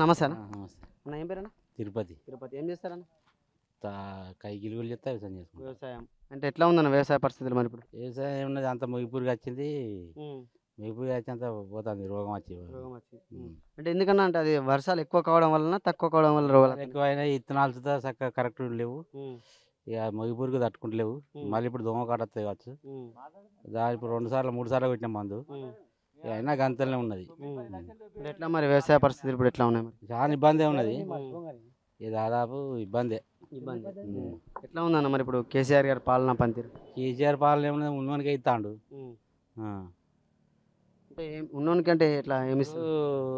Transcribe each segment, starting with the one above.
నమస్తే అన్న ఆ, నమస్తే అన్న ఏం పేరన్నా తిరుపతి తిరుపతి ఏం చేస్తారన్న తా- కైకిలు కూడా చెప్తే వ్యవసాయం చేసుకుంటాం వ్యవసాయం అంటే ఎట్లా ఉందన్న వ్యవసాయ పరిస్థితులు మరి ఇప్పుడు వ్యవసాయం ఏమున్నది అంత మొగిపూరుగా వచ్చింది మొగిపూరుగా వచ్చి అంత పోతుంది రోగం వచ్చి రోగం వచ్చి ఉమ్. అంటే ఎందుకన్నా అంటే అది వర్షాలు ఎక్కువ కావడం వలన తక్కువ కావడం వల్ల రోగాలు ఎక్కువైనా ఇత్తనాలు సుతా చక్కగా కరెక్ట్ లేవు ఇక మొగిపూరుగా తట్టుకుంటలేవు ఉమ్. మళ్ళీ ఇప్పుడు దోమ కాడతాయి కావచ్చు దాని ఇప్పుడు రెండు సార్లు మూడు సార్లు పెట్టిన మందు ఇక అయినా గంతలనే ఉన్నది మరి ఎట్లా మరి వ్యవసాయ పరిస్థితులు ఇప్పుడు ఎట్లా ఉన్నాయి మరి చాలా ఇబ్బంది ఉన్నది ఇక దాదాపు ఇబ్బందే ఇబ్బంది ఉమ్. ఎట్లా ఉందన్న మరి ఇప్పుడు కేసీఆర్ గారి పాలన పనితీరు కేసీఆర్ పాలన ఏమున్నది ఉన్నోనికే ఇస్తాడు ఆ. అంటే ఏం- ఉన్నోనికి అంటే ఎట్లా ఏమి ఇస్తారు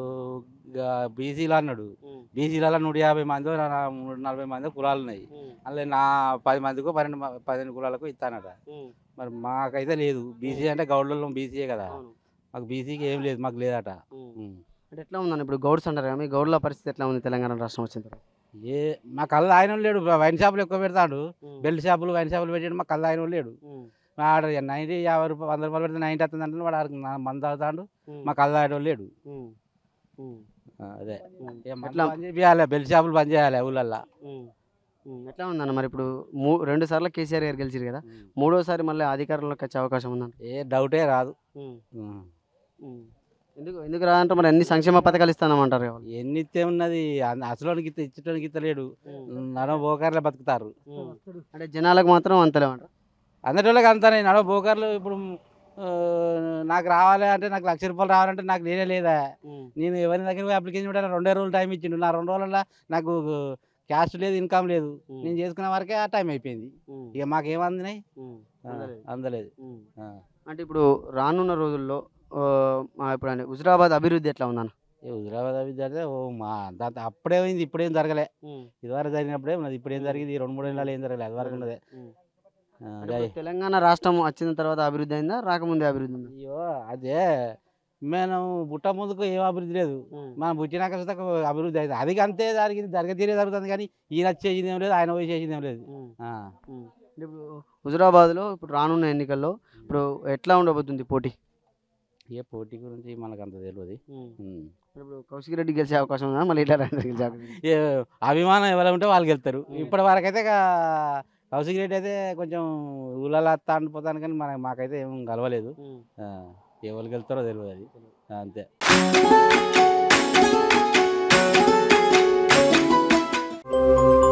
బీసీలు అన్నాడు బీసీలలో నూట యాభై మంది నూట నలభై మంది కులాలు ఉన్నాయి అందులో నా పది మందికో పన్నెండు మ- పదిహేను కులాలకు ఇస్తానట మరి మాకైతే లేదు బీసీ అంటే గౌడ్లలో బీసీయే కదా అవును. మాకు బీసీకి ఏం లేదు మాకు లేదట ఉం. అంటే ఎట్లా ఉందన్న ఇప్పుడు గౌడ్స్ అంటారు కదా మీ గౌడ్ల పరిస్థితి ఎట్లా ఉంది తెలంగాణ రాష్ట్రం వచ్చిన తర్వాత ఏ మా కళ్ళు ఆయన లేడు వైన్ షాపులు ఎక్కువ పెడతాడు బెల్ట్ షాపులు వైన్ షాపులు పెట్టాడు మా కళ్ళు ఆయన లేడు ఆడ నైన్టీ యాభై రూపాయలు వంద రూపాయలు పెడితే నైన్టీ వస్తుంది అంటే వాడు ఆడికి నా- మందు తాగుతాడు మా కళ్ళు ఆయన లేడు ఆ, అదే ఏ మందు ఎట్లా? బంద్ చేయాలి బెల్ట్ షాపులు బంద్ చేయాలి ఊళ్ళల్లో ఎట్లా ఉందన్న మరి ఇప్పుడు మూ రెండు సార్లు కేసీఆర్ గారు గెలిచారు కదా మూడోసారి మళ్ళీ అధికారంలోకి వచ్చే అవకాశం ఉందంట ఏ డౌటే రాదు ఉం. ఎందుకు ఎందుకు రాదంటే మరి అన్ని సంక్షేమ పథకాలు ఇస్తానమంటారు కదా వాళ్ళు. ఎన్ని ఇస్తే ఉన్నది అసలోనికి ఇస్తే ఇచ్చటానికి ఇస్తలేడు నడవ బోకర్లే బతుకుతారు అంటే జనాలకు మాత్రం అంతలేమంట అందరిలోకి అంతానే నడవ బోకర్లు ఇప్పుడు ఆ, నాకు రావాలి అంటే నాకు లక్ష రూపాయలు రావాలంటే నాకు నేనే లేదా నేను ఎవరి దగ్గర పోయి అప్లికేషన్ పెట్టాను రెండే రోజులు టైం ఇచ్చిండు నా రెండు రోజులలో నాకు క్యాష్ లేదు ఇన్కమ్ లేదు నేను చేసుకునే వరకే ఆ టైం అయిపోయింది ఇక మాకేం అందినాయి ఆ, అందలేదు. అందలేదు ఆ. అంటే ఇప్పుడు రానున్న రోజుల్లో ఆ, మా ఇప్పుడు అంటే హుజరాబాద్ అభివృద్ధి ఎట్లా ఉందన్న ఈ హుజరాబాద్ విద్యార్థి ఓ మా దాంతో అప్పుడే అయింది ఇప్పుడేం జరగలే ఇదివరకు జరిగినప్పుడే ఉన్నది ఇప్పుడు ఏం జరిగింది ఈ రెండు మూడు నెలలు ఏం జరగలేదు అది వరకు ఉన్నదే ఆ, అంటే జై. ఇప్పుడు తెలంగాణ రాష్ట్రం వచ్చిన తర్వాత అభివృద్ధి అయిందా రాకముందే అభివృద్ధి ఉందా అయ్యో అదే మనం పుట్ట ముందుకు ఏం అభివృద్ధి లేదు మనం పుట్టినాక సుతా అభివృద్ధి అయింది అది అంతే జరిగింది జరగ తీరే జరుగుతుంది కానీ ఈయన వచ్చి చేసింది ఏం లేదు ఆయన పోయి చేసింది ఏం లేదు ఆ. అంటే ఇప్పుడు హుజరాబాద్లో ఇప్పుడు రానున్న ఎన్నికల్లో ఇప్పుడు ఎట్లా ఉండబోతుంది పోటీ ఏ పోటీ గురించి మనకు అంత తెలియదు ఉమ్. ఇప్పుడు కౌశిక్ రెడ్డి గెలిచే అవకాశం ఉందా మళ్ళీ ఇట్లా రాజేంద్ర గెలిచే అవకాశం ఉందా? ఏ అభిమానం ఎవరు ఉంటే వాళ్ళు గెలుతారు ఇప్పటి వరకు అయితే కౌశిక్ రెడ్డి అయితే కొంచెం ఊళ్ళలో వస్తా పోతాను కానీ మన మాకైతే ఏం కలవలేదు ఆ, ఎవరు గెలుతారో తెలియదు అది అంతే